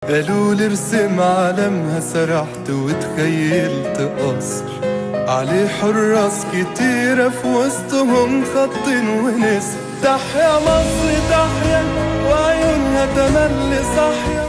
قالوا لي ارسم عالمها سرحت وتخيلت قصر عليه حراس كتيرة في وسطهم خط ونسر تحيا مصر تحيا وعيونها تملي صحيا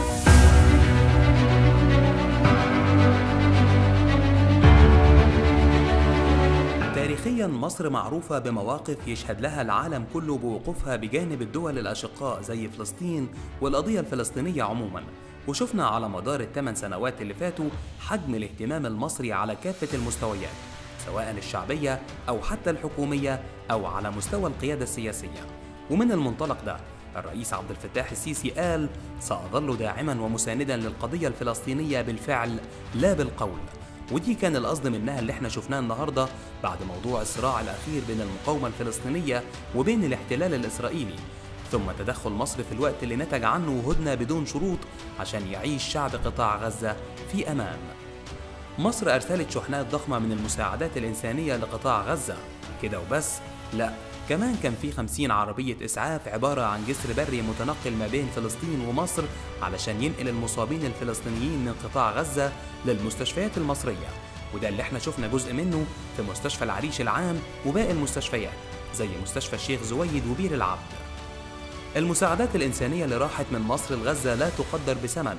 تاريخيا مصر معروفة بمواقف يشهد لها العالم كله بوقوفها بجانب الدول الأشقاء زي فلسطين والقضية الفلسطينية عموما وشفنا على مدار الثمان سنوات اللي فاتوا حجم الاهتمام المصري على كافة المستويات سواء الشعبية أو حتى الحكومية أو على مستوى القيادة السياسية ومن المنطلق ده الرئيس عبد الفتاح السيسي قال سأظل داعما ومساندا للقضية الفلسطينية بالفعل لا بالقول ودي كان القصد منها اللي احنا شفناه النهارده بعد موضوع الصراع الاخير بين المقاومه الفلسطينيه وبين الاحتلال الاسرائيلي ثم تدخل مصر في الوقت اللي نتج عنه هدنه بدون شروط عشان يعيش شعب قطاع غزه في امان. مصر ارسلت شحنات ضخمه من المساعدات الانسانيه لقطاع غزه كده وبس لا كمان كان في 50 عربية إسعاف عبارة عن جسر بري متنقل ما بين فلسطين ومصر علشان ينقل المصابين الفلسطينيين من قطاع غزة للمستشفيات المصرية وده اللي احنا شفنا جزء منه في مستشفى العريش العام وباقي المستشفيات زي مستشفى الشيخ زويد وبير العبد المساعدات الإنسانية اللي راحت من مصر لغزة لا تقدر بثمن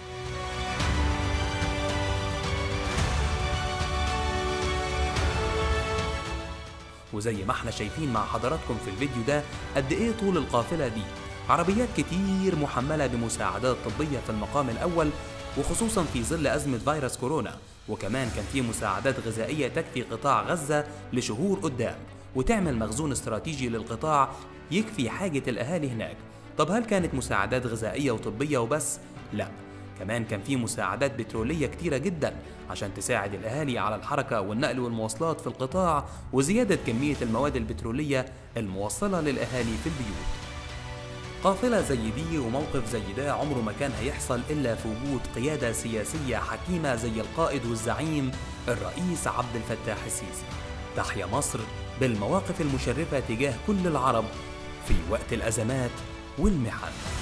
وزي ما احنا شايفين مع حضراتكم في الفيديو ده قد ايه طول القافلة دي عربيات كتير محملة بمساعدات طبية في المقام الأول وخصوصا في ظل أزمة فيروس كورونا وكمان كان في مساعدات غذائية تكفي قطاع غزة لشهور قدام وتعمل مخزون استراتيجي للقطاع يكفي حاجة الأهالي هناك طب هل كانت مساعدات غذائية وطبية وبس؟ لا كمان كان في مساعدات بترولية كتيرة جدا عشان تساعد الأهالي على الحركة والنقل والمواصلات في القطاع وزيادة كمية المواد البترولية الموصلة للأهالي في البيوت قافلة زي دي وموقف زي ده عمره ما كان هيحصل إلا في وجود قيادة سياسية حكيمة زي القائد والزعيم الرئيس عبد الفتاح السيسي تحيا مصر بالمواقف المشرفة تجاه كل العرب في وقت الأزمات والمحن